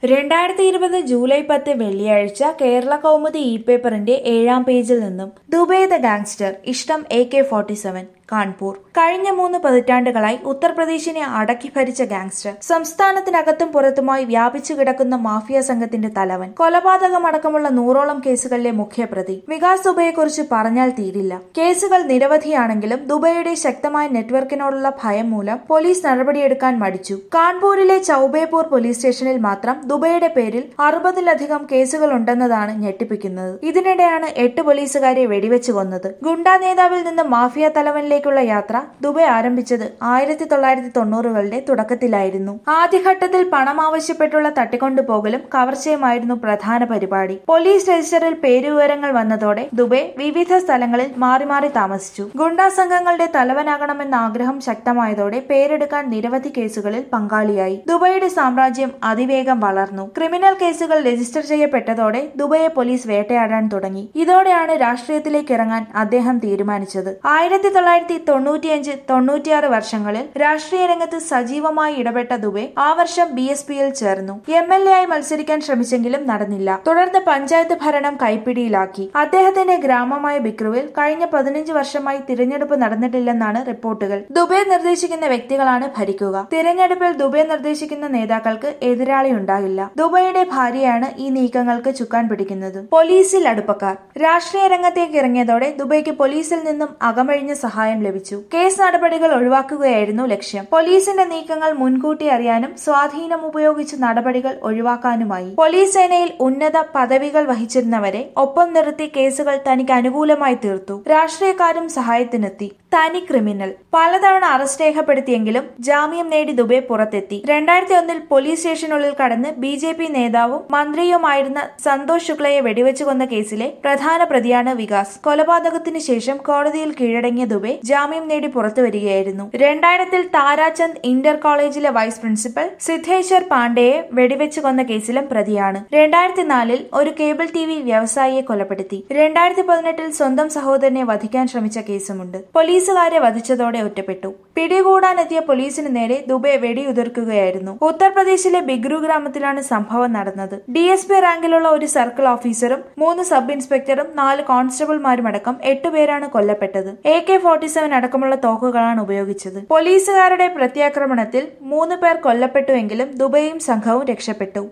രണ്ടായിരത്തി ഇരുപത് ജൂലൈ പത്ത് വെള്ളിയാഴ്ച കേരള കൗമുദി ഇ പേപ്പറിന്റെ ഏഴാം പേജിൽ നിന്നും ദുബൈ ദ ഗാങ്സ്റ്റർ ഇഷ്ടം A K forty seven Kanpur കഴിഞ്ഞ മൂന്ന് പതിറ്റാണ്ടുകളായി ഉത്തർപ്രദേശിനെ അടക്കി ഭരിച്ച ഗാങ്സ്റ്റർ സംസ്ഥാനത്തിനകത്തും പുറത്തുമായി വ്യാപിച്ചു കിടക്കുന്ന മാഫിയ സംഘത്തിന്റെ തലവൻ കൊലപാതകമടക്കമുള്ള നൂറോളം കേസുകളിലെ മുഖ്യപ്രതി വികാസ് ദുബൈയെക്കുറിച്ച് പറഞ്ഞാൽ തീരില്ല കേസുകൾ നിരവധിയാണെങ്കിലും ദുബൈയുടെ ശക്തമായ നെറ്റ്വർക്കിനോടുള്ള ഭയം മൂലം പോലീസ് നടപടിയെടുക്കാൻ മടിച്ചു കാൺപൂരിലെ ചൌബേപൂർ പോലീസ് സ്റ്റേഷനിൽ മാത്രം ദുബൈയുടെ പേരിൽ അറുപതിലധികം കേസുകൾ ഉണ്ടെന്നതാണ് ഞെട്ടിപ്പിക്കുന്നത് ഇതിനിടെയാണ് എട്ട് പോലീസുകാരെ വെടിവെച്ച് കൊന്നത് ഗുണ്ടാ നേതാവിൽ നിന്ന് മാഫിയ തലവനിലേക്കുള്ള യാത്ര ദുബൈ ആരംഭിച്ചത് ആയിരത്തി തൊള്ളായിരത്തി തൊണ്ണൂറുകളുടെ തുടക്കത്തിലായിരുന്നു ആദ്യഘട്ടത്തിൽ പണം ആവശ്യപ്പെട്ടുള്ള തട്ടിക്കൊണ്ടുപോകലും കവർച്ചയുമായിരുന്നു പ്രധാന പരിപാടി പോലീസ് രജിസ്റ്ററിൽ പേരുവിവരങ്ങൾ വന്നതോടെ ദുബൈ വിവിധ സ്ഥലങ്ങളിൽ മാറി മാറി താമസിച്ചു ഗുണ്ടാ സംഘങ്ങളുടെ തലവനാകണമെന്ന ആഗ്രഹം ശക്തമായതോടെ പേരെടുക്കാൻ നിരവധി കേസുകളിൽ പങ്കാളിയായി ദുബൈയുടെ സാമ്രാജ്യം അതിവേഗം വളർന്നു ക്രിമിനൽ കേസുകൾ രജിസ്റ്റർ ചെയ്യപ്പെട്ടതോടെ ദുബൈയെ പോലീസ് വേട്ടയാടാൻ തുടങ്ങി ഇതോടെയാണ് രാഷ്ട്രീയത്തിലേക്ക് ഇറങ്ങാൻ അദ്ദേഹം തീരുമാനിച്ചത് ആയിരത്തി തൊള്ളായിരത്തി തൊണ്ണൂറ്റിയഞ്ച് തൊണ്ണൂറ്റിയാറ് വർഷങ്ങളിൽ രാഷ്ട്രീയ രംഗത്ത് സജീവമായി ഇടപെട്ട ദുബൈ ആ വർഷം ബി എസ് പിയിൽ ചേർന്നു എം എൽ എ ആയി മത്സരിക്കാൻ ശ്രമിച്ചെങ്കിലും നടന്നില്ല തുടർന്ന് പഞ്ചായത്ത് ഭരണം കൈപ്പിടിയിലാക്കി അദ്ദേഹത്തിന്റെ ഗ്രാമമായ ബിക്രുവിൽ കഴിഞ്ഞ പതിനഞ്ച് വർഷമായി തിരഞ്ഞെടുപ്പ് നടന്നിട്ടില്ലെന്നാണ് റിപ്പോർട്ടുകൾ ദുബൈ നിർദ്ദേശിക്കുന്ന വ്യക്തികളാണ് ഭരിക്കുക തിരഞ്ഞെടുപ്പിൽ ദുബൈ നിർദ്ദേശിക്കുന്ന നേതാക്കൾക്ക് എതിരാളി ഉണ്ടാകില്ല ദുബൈയുടെ ഭാര്യയാണ് ഈ നീക്കങ്ങൾക്ക് ചുക്കാൻ പിടിക്കുന്നത് പോലീസിൽ അടുപ്പക്കാർ രാഷ്ട്രീയ രംഗത്തേക്ക് ഇറങ്ങിയതോടെ ദുബൈക്ക് പോലീസിൽ നിന്നും അകമഴിഞ്ഞ സഹായം ലഭിച്ചു കേസ് നടപടികൾ ഒഴിവാക്കുകയായിരുന്നു ലക്ഷ്യം പോലീസിന്റെ നീക്കങ്ങൾ മുൻകൂട്ടി അറിയാനും സ്വാധീനം ഉപയോഗിച്ച് നടപടികൾ ഒഴിവാക്കാനുമായി പോലീസ് സേനയിൽ ഉന്നത പദവികൾ വഹിച്ചിരുന്നവരെ ഒപ്പം നിർത്തി കേസുകൾ തനിക്ക് അനുകൂലമായി തീർത്തു രാഷ്ട്രീയക്കാരും സഹായത്തിനെത്തി തനി ക്രിമിനൽ പലതവണ അറസ്റ്റ് രേഖപ്പെടുത്തിയെങ്കിലും ജാമ്യം നേടി ദുബൈ പുറത്തെത്തി രണ്ടായിരത്തി ഒന്നിൽ പോലീസ് സ്റ്റേഷനുള്ളിൽ കടന്ന് ബി ജെ പി നേതാവും മന്ത്രിയുമായിരുന്ന സന്തോഷ് ശുക്ലയെ വെടിവെച്ചു കൊന്ന കേസിലെ പ്രധാന പ്രതിയാണ് വികാസ് കൊലപാതകത്തിന് ശേഷം കോടതിയിൽ കീഴടങ്ങിയ ദുബൈ ജാമ്യം നേടി പുറത്തു വരികയായിരുന്നു രണ്ടായിരത്തിൽ Tarachand inter college vice principal Siddheshwar പാണ്ഡെയെ വെടിവെച്ചു കൊന്ന കേസിലും പ്രതിയാണ് രണ്ടായിരത്തി നാലിൽ ഒരു കേബിൾ ടി വി വ്യവസായിയെ കൊലപ്പെടുത്തി രണ്ടായിരത്തി പതിനെട്ടിൽ സ്വന്തം സഹോദരനെ വധിക്കാൻ ശ്രമിച്ച കേസുമുണ്ട് പോലീസുകാരെ വധിച്ചതോടെ ഒറ്റപ്പെട്ടു പിടികൂടാനെത്തിയ പോലീസിന് നേരെ ദുബൈ വെടിയുതിർക്കുകയായിരുന്നു ഉത്തർപ്രദേശിലെ ബിഗ്രു ഗ്രാമത്തിലാണ് സംഭവം നടന്നത് ഡി എസ് പി റാങ്കിലുള്ള ഒരു സർക്കിൾ ഓഫീസറും മൂന്ന് സബ് ഇൻസ്പെക്ടറും നാല് കോൺസ്റ്റബിൾമാരുമടക്കം എട്ടുപേരാണ് കൊല്ലപ്പെട്ടത് എ കെ ഫോർട്ടി സെവൻ അടക്കമുള്ള തോക്കുകളാണ് ഉപയോഗിച്ചത് പോലീസുകാരുടെ പ്രത്യാക്രമണത്തിൽ മൂന്ന് പേർ കൊല്ലപ്പെട്ടുവെങ്കിലും ദുബൈയും സംഘവും രക്ഷപ്പെട്ടു